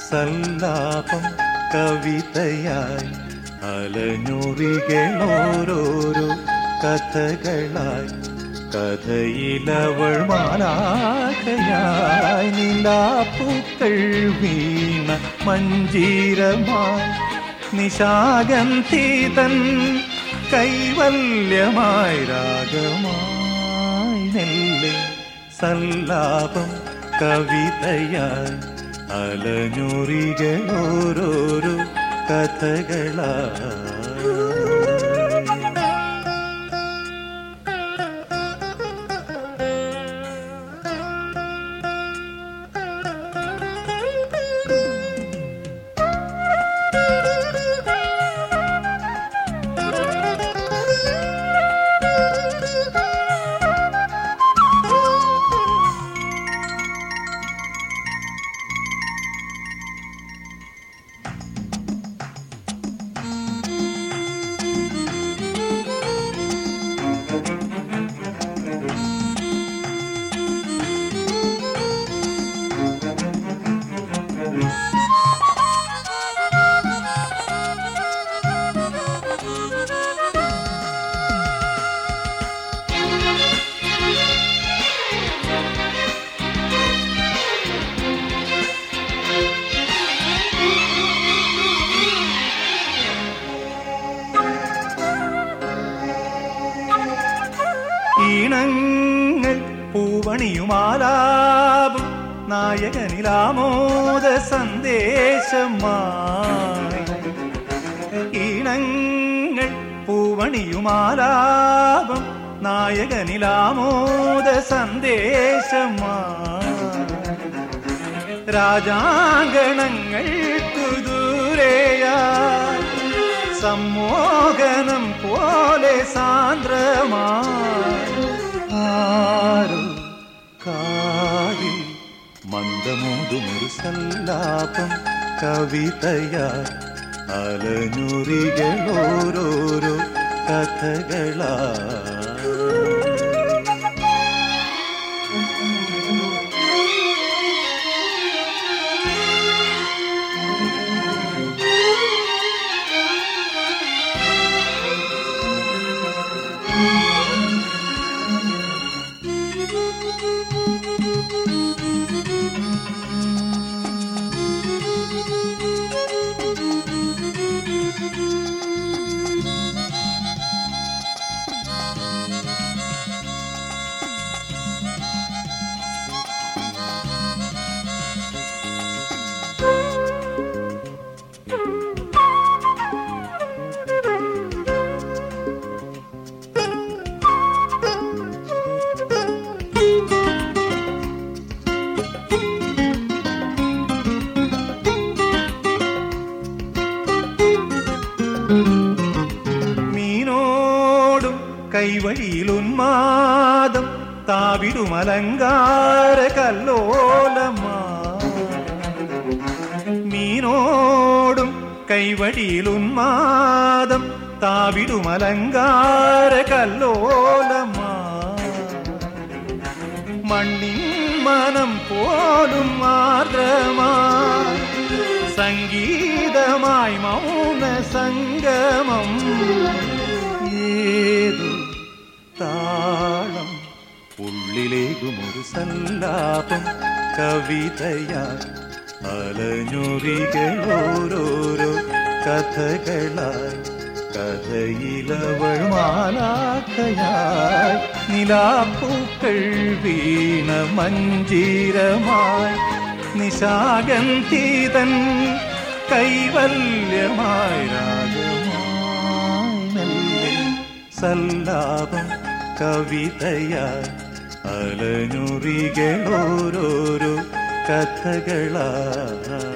സല്ലാപം കവിതയായി അലഞ്ഞുറികളോരോരോ കഥകളായി കഥയിലവൾ മാലാഖയായി നിലാപ്പൂക്കൾ വീണ മഞ്ജീരമായി നിശാഗന്ധിതൻ കൈവല്യമായി രാഗമായി നെല്ല് സല്ലാപം കവിതയായി അലഞ്ഞുറികളോരോരോ കഥകളായി ഈണങ്ങൾ പൂവണിയുമാലാപും നായകനിലാമോദ സന്ദേശമായി ഈണങ്ങൾ പൂവണിയുമാലാപം നായകനിലാമോദ സന്ദേശമായി രാജാങ്കണങ്ങൾക്കു ദൂരെയായി സമ്മോഹനം പോലെ സാന്ദ്രമായി ആരോ കാതിൽ മന്ദമോതുമൊരു സല്ലാപം കവിതയായി അലഞ്ഞുറികളോരോരോ കഥകളായി മീനോടും കൈവഴിയിൽ ഉന്മാദം താവിടും അലങ്കാര കല്ലോലമാ മീനോടും കൈവഴിയിൽ ഉന്മാദം താവിടും അലങ്കാര കല്ലോലമാ മണ്ണിൻ മനം പോലും ആർദ്രമായി സംഗീതമായി മൗന സംഗമം ഏതു താളം ഉള്ളിലേകുമൊരു സല്ലാപം കവിതയായി അലഞ്ഞുറികളോരോരോ കഥകളായി കഥയിലവൾ മാലാക്കയായി നിലാപ്പൂക്കൾ വീണ മഞ്ജീരമായി നിശാഗന്ധിതൻ കൈവല്യമായി രാഗമായി മെല്ലെ സല്ലാപം കവിതയായി അലഞ്ഞുറികളോരോരോ കഥകളായി